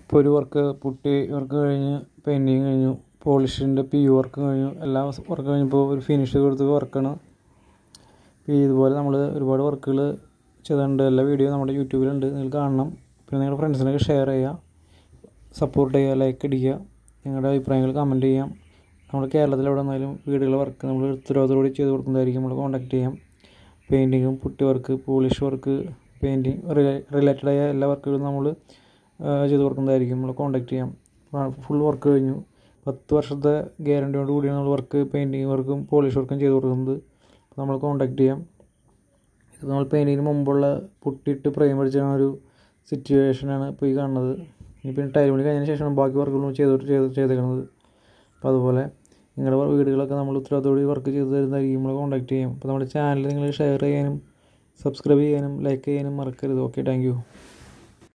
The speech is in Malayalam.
ഇപ്പോൾ ഒരു വർക്ക് പുട്ടി വർക്ക് കഴിഞ്ഞ് പെയിൻറ്റിങ് കഴിഞ്ഞു പോളിഷിൻ്റെ പി യു വർക്ക് കഴിഞ്ഞു എല്ലാ വർക്ക് കഴിഞ്ഞപ്പോൾ ഒരു ഫിനിഷ് കൊടുത്ത വർക്കാണ് ഇപ്പോൾ ഇതുപോലെ നമ്മൾ ഒരുപാട് വർക്കുകൾ ചെയ്തിട്ടുണ്ട് എല്ലാ വീഡിയോ നമ്മുടെ യൂട്യൂബിലുണ്ട് നിങ്ങൾ കാണണം പിന്നെ നിങ്ങളുടെ ഫ്രണ്ട്സിനൊക്കെ ഷെയർ ചെയ്യുക സപ്പോർട്ട് ചെയ്യുക ലൈക്ക് അടിക്കുക നിങ്ങളുടെ അഭിപ്രായങ്ങൾ കമൻറ്റ് ചെയ്യാം നമ്മൾ കേരളത്തിൽ എവിടെ നിന്നാലും വീടുകൾ വർക്ക് നമ്മൾ ഉത്തരവാദിത്തോടെ ചെയ്ത് കൊടുക്കുന്നതായിരിക്കും നമ്മൾ കോൺടാക്ട് ചെയ്യാം പെയിൻറ്റിങ്ങും putty work polish work painting related ആയ എല്ലാ വർക്കുകളും നമ്മൾ ചെയ്ത് കൊടുക്കുന്നതായിരിക്കും നമ്മൾ കോൺടാക്ട് ചെയ്യാം ഫുൾ വർക്ക് കഴിഞ്ഞു പത്ത് വർഷത്തെ ഗ്യാരണ്ടിയോട് കൂടിയാണ് നമ്മൾ വർക്ക് പെയിൻറ്റിങ് വർക്കും പോളിഷ് വർക്കും ചെയ്ത് കൊടുക്കുന്നത് അപ്പോൾ നമ്മൾ കോൺടാക്ട് ചെയ്യാം ഇത് നമ്മൾ പെയിൻറ്റിങ്ങിന് മുമ്പുള്ള പുട്ടിയിട്ട് പ്രൈം അടിച്ച ഒരു സിറ്റുവേഷനാണ് ഇപ്പോൾ ഈ കാണുന്നത് ഇനി പിന്നെ ടൈൽ പണി കഴിഞ്ഞതിന് ശേഷമാണ് ബാക്കി വർക്കുകളും ചെയ്ത് ചെയ്ത് ചെയ്തേക്കുന്നത് അപ്പോൾ അതുപോലെ നിങ്ങളുടെ വീടുകളൊക്കെ നമ്മൾ ഉത്തരവാദിത്തോടെ വർക്ക് ചെയ്ത് തരുന്നതായിരിക്കും നമ്മൾ കോൺടാക്ട് ചെയ്യും അപ്പോൾ നമ്മുടെ ചാനൽ നിങ്ങൾ ഷെയർ ചെയ്യാനും സബ്സ്ക്രൈബ് ചെയ്യാനും ലൈക്ക് ചെയ്യാനും മറക്കരുത് ഓക്കെ താങ്ക്